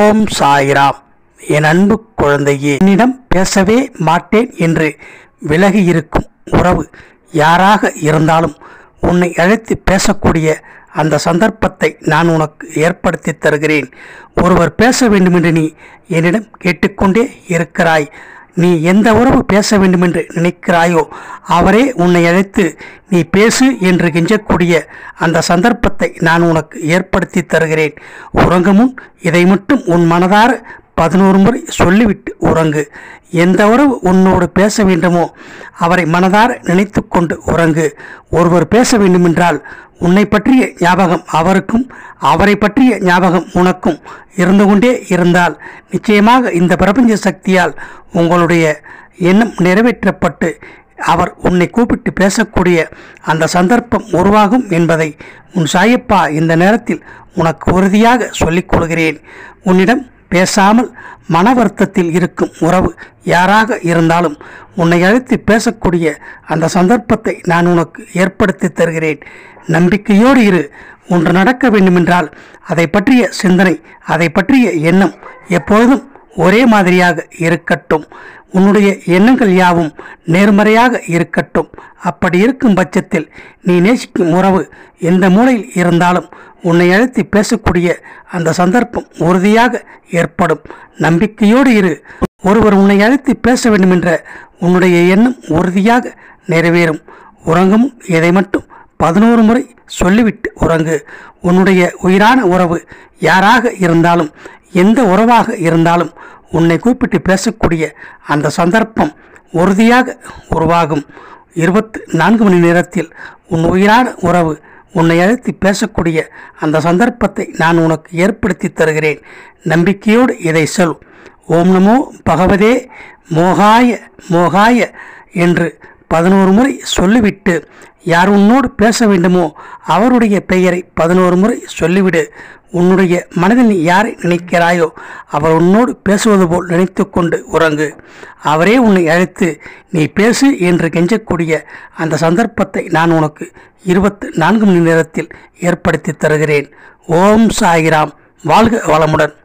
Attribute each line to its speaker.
Speaker 1: ஓம் சாய்ராம் என் அன்பு குழந்தையே என்னிடம் பேசவே மாட்டேன் என்று விலகி இருக்கும் உறவு யாராக இருந்தாலும் உன்னை அழைத்து பேசக்கூடிய அந்த சந்தர்ப்பத்தை நான் உனக்கு ஏற்படுத்தி தருகிறேன் ஒருவர் பேச வேண்டுமென்று நீ என்னிடம் கேட்டுக்கொண்டே இருக்கிறாய் நீ எந்த உறவு பேச வேண்டுமென்று நினைக்கிறாயோ அவரே உன்னை அழைத்து நீ பேசு என்று கெஞ்சக்கூடிய அந்த சந்தர்ப்பத்தை நான் உனக்கு ஏற்படுத்தி தருகிறேன் உறங்கும் முன் இதை மட்டும் உன் மனதார பதினோரு முறை சொல்லிவிட்டு உறங்கு எந்த உறவு உன்னோடு பேச வேண்டுமோ அவரை மனதார நினைத்து கொண்டு உறங்கு ஒருவர் பேச வேண்டுமென்றால் உன்னை பற்றிய ஞாபகம் அவருக்கும் அவரை பற்றிய ஞாபகம் உனக்கும் இருந்து கொண்டே இருந்தால் நிச்சயமாக இந்த பிரபஞ்ச சக்தியால் உங்களுடைய எண்ணம் நிறைவேற்றப்பட்டு அவர் உன்னை கூப்பிட்டு பேசக்கூடிய அந்த சந்தர்ப்பம் உருவாகும் என்பதை உன் சாயப்பா இந்த நேரத்தில் உனக்கு உறுதியாக சொல்லிக் கொள்கிறேன் உன்னிடம் பேசாமல் மன வருத்தத்தில் இருக்கும் உறவு யாராக இருந்தாலும் உன்னை அழைத்து பேசக்கூடிய அந்த சந்தர்ப்பத்தை நான் உனக்கு ஏற்படுத்தி தருகிறேன் நம்பிக்கையோடு இரு ஒன்று நடக்க வேண்டுமென்றால் அதை பற்றிய சிந்தனை அதை பற்றிய எண்ணம் எப்பொழுதும் ஒரே மாதிரியாக இருக்கட்டும் உன்னுடைய எண்ணங்கள் யாவும் நேர்மறையாக இருக்கட்டும் அப்படி இருக்கும் பட்சத்தில் நீ நேசிக்கும் உறவு எந்த மூலையில் இருந்தாலும் உன்னை அழைத்து பேசக்கூடிய அந்த சந்தர்ப்பம் உறுதியாக ஏற்படும் நம்பிக்கையோடு இரு ஒருவர் உன்னை அழைத்து பேச வேண்டுமென்ற உன்னுடைய எண்ணம் உறுதியாக நிறைவேறும் உறங்கும் இதை மட்டும் பதினோரு முறை சொல்லிவிட்டு உறங்கு உன்னுடைய உயிரான உறவு யாராக இருந்தாலும் எந்த உறவாக இருந்தாலும் உன்னை கூப்பிட்டு பேசக்கூடிய அந்த சந்தர்ப்பம் உறுதியாக உருவாகும் இருபத்து நான்கு மணி நேரத்தில் உன் உயிரான உறவு உன்னை அழைத்து பேசக்கூடிய அந்த சந்தர்ப்பத்தை நான் உனக்கு ஏற்படுத்தி தருகிறேன் நம்பிக்கையோடு இதை சொல் ஓம் நமோ பகவதே மோகாய மோகாய என்று பதினோரு முறை சொல்லிவிட்டு யார் உன்னோடு பேச வேண்டுமோ அவருடைய பெயரை பதினோரு முறை சொல்லிவிடு உன்னுடைய மனதில் நீ யாரை நினைக்கிறாயோ அவர் உன்னோடு பேசுவது போல் நினைத்து கொண்டு உறங்கு அவரே உன்னை அழைத்து நீ பேசு என்று கெஞ்சக்கூடிய அந்த சந்தர்ப்பத்தை நான் உனக்கு இருபத்து நான்கு மணி நேரத்தில் ஏற்படுத்தி தருகிறேன் ஓம் சாயிராம் வாழ்க வளமுடன்